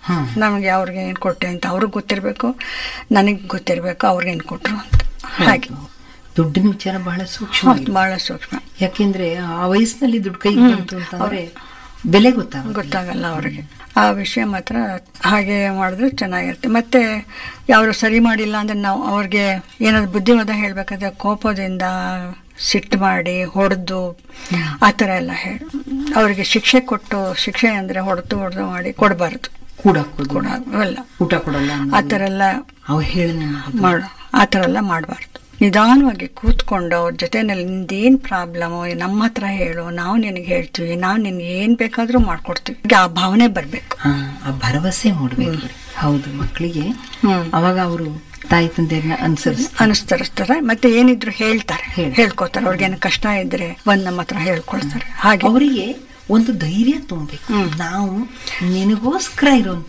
ಹ್ಮ್. ನಮಗೆ ಅವ್ರಿಗೆ ಏನು ಕೊಟ್ಟೆ ಅಂತ ಅವ್ರಿಗೆ ಗೊತ್ತಿರಬೇಕು ನನಗೆ ಗೊತ್ತಿರಬೇಕು ಅವ್ರಿಗೆ ಏನು ಕೊಟ್ಟರು ಅಂತ ಹಾಗೆ ದುಡ್ಡಿನ ವಿಚಾರ ಬಹಳ ಸೂಕ್ಷ್ಮ ಹೌದು ಭಾಳ ಸೂಕ್ಷ್ಮ ಯಾಕೆಂದ್ರೆ ಆ ವಯಸ್ಸಿನಲ್ಲಿ ದುಡ್ಡು ಕೈ ಬಂತು ಅಂತಂದ್ರೆ ಬೆಲೆ ಗೊತ್ತಾಗುತ್ತೆ ಗೊತ್ತಾಗಲ್ಲ ಅವರಿಗೆ ಆ ವಿಷಯ ಮಾತ್ರ ಹಾಗೆ ಮಾಡಿದ್ರೆ ಚೆನ್ನಾಗಿರುತ್ತೆ ಮತ್ತೆ ಯಾರು ಸರಿ ಮಾಡಿಲ್ಲ ಅಂದ್ರೆ ನಾವು ಅವ್ರಿಗೆ ಏನಾದ್ರು ಬುದ್ಧಿವಾದ ಹೇಳ್ಬೇಕಾದ್ರೆ ಕೋಪದಿಂದ ಸಿಟ್ಟು ಮಾಡಿ ಹೊಡೆದು ಆ ಥರ ಎಲ್ಲ ಹೇಳಿ ಅವರಿಗೆ ಶಿಕ್ಷೆ ಕೊಟ್ಟು ಶಿಕ್ಷೆ ಅಂದ್ರೆ ಹೊಡೆದು ಹೊಡೆದು ಮಾಡಿ ಕೊಡಬಾರ್ದು ಕೂಡ ಕೂಡ ಅವೆಲ್ಲ ಊಟ ಕೊಡಲ್ಲ ಆ ಥರ ಎಲ್ಲ ಅವ ಹೇಳಿ ಮಾಡ ಆ ಥರ ಎಲ್ಲ ಮಾಡಬಾರ್ದು ನಿಧಾನವಾಗಿ ಕೂತ್ಕೊಂಡು ಅವ್ರ ಜೊತೆನಲ್ಲಿ ನಿಂದೇನು ಪ್ರಾಬ್ಲಮು ನಮ್ಮ ಹತ್ರ ಹೇಳು ನಾವು ನಿನಗೆ ಹೇಳ್ತೀವಿ ನಾವು ನಿನ್ಗೆ ಏನು ಬೇಕಾದರೂ ಮಾಡ್ಕೊಡ್ತೀವಿ ಈಗ ಆ ಭಾವನೆ ಬರಬೇಕು ಹಾ ಆ ಭರವಸೆ ಮೂಡ್ಬೇಕು ಹೌದು ಮಕ್ಕಳಿಗೆ ಹ್ಮ್. ಅವಾಗ ಅವರು ತಾಯಿ ತಂದೆಯನ್ನ ಅನುಸರಿಸ್ ಅನುಸರಿಸ್ತಾರೆ ಮತ್ತೆ ಏನಿದ್ರು ಹೇಳ್ತಾರೆ ಹೇಳ್ತಾರೆ. ಹೇಳ್ಕೊತಾರೆ ಅವ್ರಿಗೇನು ಕಷ್ಟ ಇದ್ರೆ ಬಂದ್ ನಮ್ಮ ಹತ್ರ ಹೇಳ್ಕೊಳ್ತಾರೆ ಹಾಗೆ ಅವರಿಗೆ ಒಂದು ಧೈರ್ಯ ತುಂಬಬೇಕು ಹ್ಮ್. ನಾವು ನಿನಗೋಸ್ಕರ ಇರುವಂತ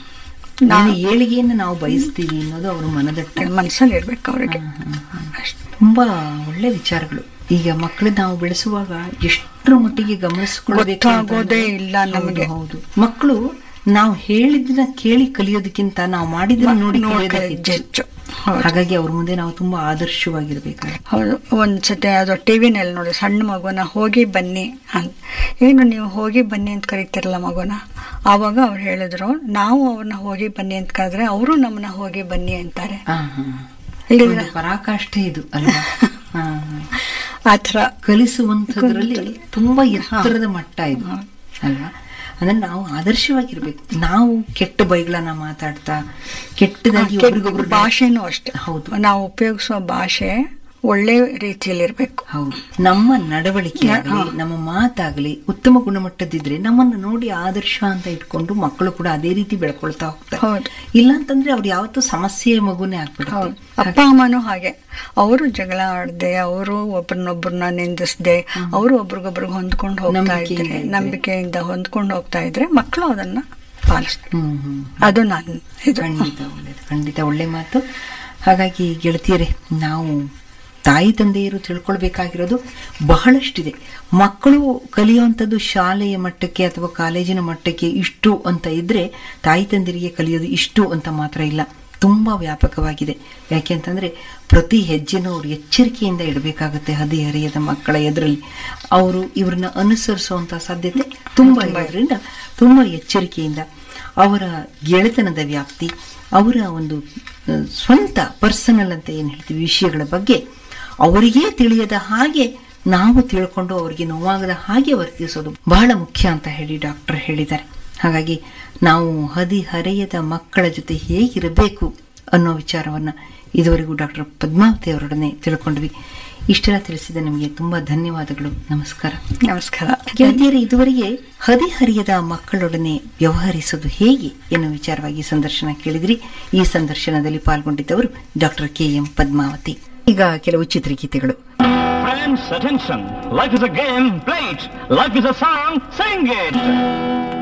ನಾ- ಏಳಿಗೆಯನ್ನು ನಾವು ಬಯಸ್ತೀವಿ ಅನ್ನೋದು ಅವ್ರ ಮನದಟ್ಟ ಮನಸ್ಸಲ್ಲಿ ಇರ್ಬೇಕು ಅವ್ರಿಗೆ ಅಷ್ಟೇ ತುಂಬಾ ಒಳ್ಳೆ ವಿಚಾರಗಳು ಈಗ ಮಕ್ಕಳು ನಾವು ಬೆಳೆಸುವಾಗ ಎಷ್ಟರ ಮಟ್ಟಿಗೆ ಗಮನಿಸ್ಕೊಳ್ಬೇಕು ಗೊತ್ತಾಗೋದೇ ಅಂತಂದ್ರೆ- ಇಲ್ಲ ನಮಗೆ. ಹೌದು, ಹೌದು ಮಕ್ಕಳು ನಾವು ಹೇಳಿದ್ದನ್ನ ಕೇಳಿ ಕಲಿಯೋದಕ್ಕಿಂತ ನಾವು ಮಾಡಿದ್ದನ್ನ ನೋಡಿ ನೋಡಿ ಕಲಿಯೋದೇ ಹೆಚ್ಚು. ಹೆಚ್ಚು ಹೌದು. ಹಾಗಾಗಿ ಅವ್ರ ಮುಂದೆ ನಾವು ತುಂಬಾ ಆದರ್ಶವಾಗಿರ್ಬೇಕಾಗುತ್ತೆ ಹೌದು ಒಂದ್ಸತಿ ಅದು ಟಿವಿನಲ್ಲಿ ನೋಡಿ ಸಣ್ಣ ಮಗುನ ಹೋಗಿ ಬನ್ನಿ ಅಂತ ಏನು ನೀವು ಹೋಗಿ ಬನ್ನಿ ಅಂತ ಕರಿತಿರಲ್ಲ ಮಗುನ ಆವಾಗ ಅವ್ರು ಹೇಳಿದ್ರು ನಾವು ಅವ್ರನ್ನ ಹೋಗಿ ಬನ್ನಿ ಅಂತ ಕರೆದ್ರೆ ಅವರು ನಮ್ಮನ್ನ ಹೋಗಿ ಬನ್ನಿ ಅಂತಾರೆ ಆ, ಹಾ. ಇಲ್ಲಿದ್ರೆ ಒಂದು ಪರಾಕಾಷ್ಠೆ ಇದು ಅಲ್ವಾ ಹಾ, ಹಾ. ಆ ಥರ ಕಲಿಸುವಂಥದ್ರಲ್ಲಿ ತುಂಬಾ ಎತ್ತರದ ಮಟ್ಟ ಇದು ಅಲ್ವಾ ಅಂದ್ರೆ ನಾವು ಆದರ್ಶವಾಗಿರ್ಬೇಕು ನಾವು ಕೆಟ್ಟ ಬೈಗಳನ್ನ ಮಾತಾಡ್ತಾ ಕೆಟ್ಟದಾಗಿ ಒಬ್ರಿಗೊಬ್ರು ಭಾಷೆನೂ ಅಷ್ಟೇ ಹೌದು. ನಾವು ಉಪಯೋಗಿಸುವ ಭಾಷೆ ಒಳ್ಳೆ ರೀತಿಯಲ್ಲಿ ಇರಬೇಕು ಹೌದು ನಮ್ಮ ನಡವಳಿಕೆ ಆಗಲಿ ನಮ್ಮ ಮಾತಾಗಲಿ ಉತ್ತಮ ಗುಣಮಟ್ಟದಿದ್ರೆ ನಮ್ಮನ್ನು ನೋಡಿ ಆದರ್ಶ ಅಂತ ಇಟ್ಕೊಂಡು ಮಕ್ಕಳು ಕೂಡ ಅದೇ ರೀತಿ ಬೆಳ್ಕೊಳ್ತಾ ಹೋಗ್ತಾರೆ ಹೌದು. ಇಲ್ಲ ಅಂತಂದ್ರೆ ಅವ್ರು ಯಾವತ್ತೂ ಸಮಸ್ಯೆ ಮಗುನೇ ಹೌದು ಆಗ್ಬಿಡುತ್ತೆ ಅಪ್ಪ ಅಮ್ಮನೂ ಹಾಗೆ ಅವರು ಜಗಳ ಆಡದೆ ಅವರು ಒಬ್ರನ್ನೊಬ್ರನ್ನ ನಿಂದಿಸದೆ ಅವರು ಒಬ್ರಿಗೊಬ್ರಿಗೆ ಹೊಂದ್ಕೊಂಡು ಹೋಗ್ತಾ ನಂಬಿಕೆಯಿಂದ ಇದ್ರೆ ಇದ್ರೆ. ನಂಬಿಕೆಯಿಂದ ಹೊಂದ್ಕೊಂಡು ಹೋಗ್ತಾ ಇದ್ರೆ ಮಕ್ಕಳು ಅದನ್ನ ಪಾಲಿಸ್ತಾರೆ ಹ್ಮ್ ಹ್ಮ್ ಅದು ನಾನು ಇದು ಖಂಡಿತ ಒಳ್ಳೇದು ಖಂಡಿತ ಒಳ್ಳೆ ಮಾತು ಹಾಗಾಗಿ ಗೆಳತಿಯರೇ ನಾವು ತಾಯಿ ತಂದೆಯರು ತಿಳ್ಕೊಳ್ಬೇಕಾಗಿರೋದು ಬಹಳಷ್ಟಿದೆ ಮಕ್ಕಳು ಕಲಿಯುವಂಥದ್ದು ಶಾಲೆಯ ಮಟ್ಟಕ್ಕೆ ಅಥವಾ ಕಾಲೇಜಿನ ಮಟ್ಟಕ್ಕೆ ಇಷ್ಟು ಅಂತ ಇದ್ರೆ ತಾಯಿ ತಂದೆಯರಿಗೆ ಕಲಿಯೋದು ಇಷ್ಟು ಅಂತ ಮಾತ್ರ ಇಲ್ಲ ತುಂಬಾ ವ್ಯಾಪಕವಾಗಿದೆ ಯಾಕೆ ಅಂತಂದ್ರೆ ಪ್ರತಿ ಹೆಜ್ಜೆನೂ ಅವರು ಎಚ್ಚರಿಕೆಯಿಂದ ಇಡಬೇಕಾಗುತ್ತೆ ಹದಿಹರೆಯದ ಮಕ್ಕಳ ಎದುರಲ್ಲಿ ಅವರು ಇವ್ರನ್ನ ಅನುಸರಿಸುವಂತ ಸಾಧ್ಯತೆ ತುಂಬಾ ಇರೋದ್ರಿಂದ ತುಂಬಾ ಎಚ್ಚರಿಕೆಯಿಂದ ಅವರ ಗೆಳೆತನದ ವ್ಯಾಪ್ತಿ ಅವರ ಒಂದು ಆ, ಸ್ವಂತ ಪರ್ಸನಲ್ ಅಂತ ಏನು ಹೇಳ್ತೀವಿ ವಿಷಯಗಳ ಬಗ್ಗೆ ಅವರಿಗೇ ತಿಳಿಯದ ಹಾಗೆ ನಾವು ತಿಳ್ಕೊಂಡು ಅವರಿಗೆ ನೋವಾಗದ ಹಾಗೆ ವರ್ತಿಸೋದು ಬಹಳ ಮುಖ್ಯ ಅಂತ ಹೇಳಿ ಡಾಕ್ಟರ್ ಹೇಳಿದ್ದಾರೆ ಹಾಗಾಗಿ ನಾವು ಹದಿಹರೆಯದ ಮಕ್ಕಳ ಜೊತೆ ಹೇಗಿರಬೇಕು ಅನ್ನೋ ವಿಚಾರವನ್ನ ಇದುವರೆಗೂ ಡಾಕ್ಟರ್ ಪದ್ಮಾವತಿ ಅವರೊಡನೆ ತಿಳ್ಕೊಂಡ್ವಿ ಇಷ್ಟೆಲ್ಲ ತಿಳಿಸಿದ ನಿಮಗೆ ತುಂಬಾ ಧನ್ಯವಾದಗಳು ನಮಸ್ಕಾರ ನಮಸ್ಕಾರ ಗೆಳತಿಯರೇ ಇದುವರೆಗೆ ಹದಿಹರಿಯದ ಮಕ್ಕಳೊಡನೆ ವ್ಯವಹರಿಸುವುದು ಹೇಗೆ ಎನ್ನುವ ವಿಚಾರವಾಗಿ ಸಂದರ್ಶನ ಕೇಳಿದ್ರಿ ಈ ಸಂದರ್ಶನದಲ್ಲಿ ಪಾಲ್ಗೊಂಡಿದ್ದವರು ಡಾಕ್ಟರ್ ಕೆ ಎಂ ಪದ್ಮಾವತಿ ಈಗ ಕೆಲವು ಚಿತ್ರಗೀತೆಗಳು Friends, attention! Life is a game, play it! Life is a song, sing it!